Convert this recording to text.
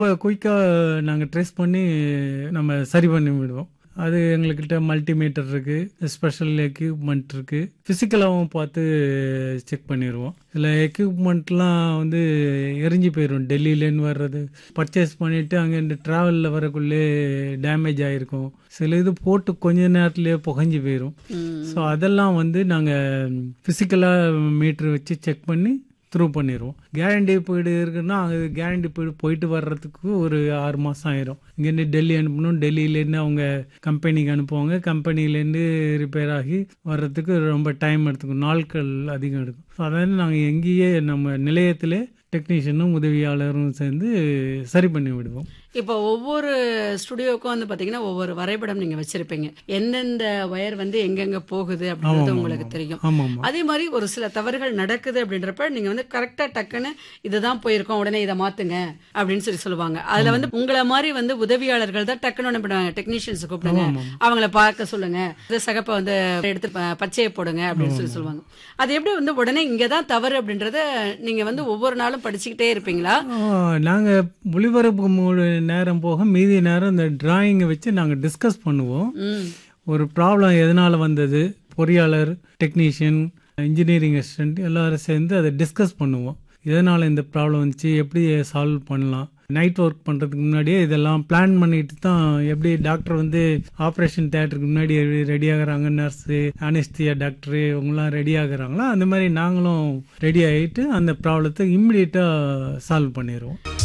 குயிக்காக நாங்கள் ட்ரேஸ் பண்ணி நம்ம சரி பண்ணி விடுவோம் அது எங்கள்கிட்ட மல்டிமீட்டர் இருக்குது ஸ்பெஷல் எக்யூப்மெண்ட் இருக்குது ஃபிசிக்கலாகவும் பார்த்து செக் பண்ணிடுவோம் சில எக்யூப்மெண்ட்லாம் வந்து எரிஞ்சு போயிடும் டெல்லியிலேருந்து வர்றது பர்ச்சேஸ் பண்ணிவிட்டு அங்கேருந்து ட்ராவலில் வரக்குள்ளே டேமேஜ் ஆகிருக்கும் சில இது போட்டு கொஞ்ச நேரத்துலேயே புகஞ்சு போயிடும் ஸோ அதெல்லாம் வந்து நாங்கள் ஃபிசிக்கலாக மீட்ரு வச்சு செக் பண்ணி த்ரூ பண்ணிடுவோம் கேரண்டி பீரியடு இருக்குன்னா அது கேரண்டி பீரியட் போயிட்டு வர்றதுக்கு ஒரு ஆறு மாதம் ஆயிரும் இங்கேருந்து டெல்லி அனுப்பணும் டெல்லியிலேருந்து அவங்க கம்பெனிக்கு அனுப்புவாங்க கம்பெனிலேருந்து ரிப்பேர் ஆகி வர்றதுக்கு ரொம்ப டைம் எடுத்துக்கும் நாட்கள் அதிகம் எடுக்கும் ஸோ அதாவது நாங்கள் எங்கேயே நம்ம நிலையத்திலே டெக்னீஷியனும் உதவியாளரும் சேர்ந்து சரி பண்ணி விடுவோம் இப்போ ஒவ்வொரு ஸ்டுடியோக்கும் வந்து பாத்தீங்கன்னா ஒவ்வொரு வரைபடம் நீங்க வச்சிருப்பீங்க எந்தெந்த வயர் வந்து எங்கெங்க போகுது அப்படின்றது உங்களுக்கு தெரியும் ஆமாம் ஆமாம் அதே மாதிரி ஒரு சில தவறுகள் நடக்குது அப்படின்றப்ப நீங்க வந்து கரெக்டா டக்குன்னு இதுதான் போயிருக்கோம் உடனே இதை மாத்துங்க அப்படின்னு சொல்லி சொல்லுவாங்க அதுல வந்து உங்களை மாதிரி வந்து உதவியாளர்கள் தான் டக்குன்னு என்ன பண்ணுவாங்க டெக்னீஷியன்ஸ் கூப்பிடுங்க அவங்கள பார்க்க சொல்லுங்க இந்த சகப்பை வந்து எடுத்து ப- பச்சையை போடுங்க அப்படின்னு சொல்லி சொல்லுவாங்க அது எப்படி வந்து உடனே இங்கதான் தவறு அப்படின்றத நீங்க வந்து ஒவ்வொரு நாளும் படிச்சுக்கிட்டே இருப்பீங்களா நாங்கள் ஒளிபரப்பு மூணு நேரம் போக மீதி நேரம் இந்த டிராயிங்கை வச்சு நாங்கள் டிஸ்கஸ் பண்ணுவோம் ம் ஒரு ப்ராப்ளம் எதனால் வந்தது பொறியாளர் டெக்னீஷியன் இன்ஜினியரிங் அசிஸ்டன்ட் எல்லாரும் சேர்ந்து அதை டிஸ்கஸ் பண்ணுவோம் எதனால் இந்த ப்ராப்ளம் வந்துச்சு எப்படி சால்வ் பண்ணலாம் நைட் ஒர்க் பண்ணுறதுக்கு முன்னாடியே இதெல்லாம் பிளான் பண்ணிட்டு தான் எப்படி டாக்டர் வந்து ஆப்ரேஷன் தேட்டருக்கு முன்னாடி ரெடி ஆகுறாங்க நர்ஸு அனிஸ்தியா டாக்டரு இவங்கெல்லாம் ரெடி ஆகுறாங்களோ அந்த மாதிரி நாங்களும் ரெடி ஆகிட்டு அந்த ப்ராப்ளத்தை இம்மிடியட்டாக சால்வ் பண்ணிடுவோம்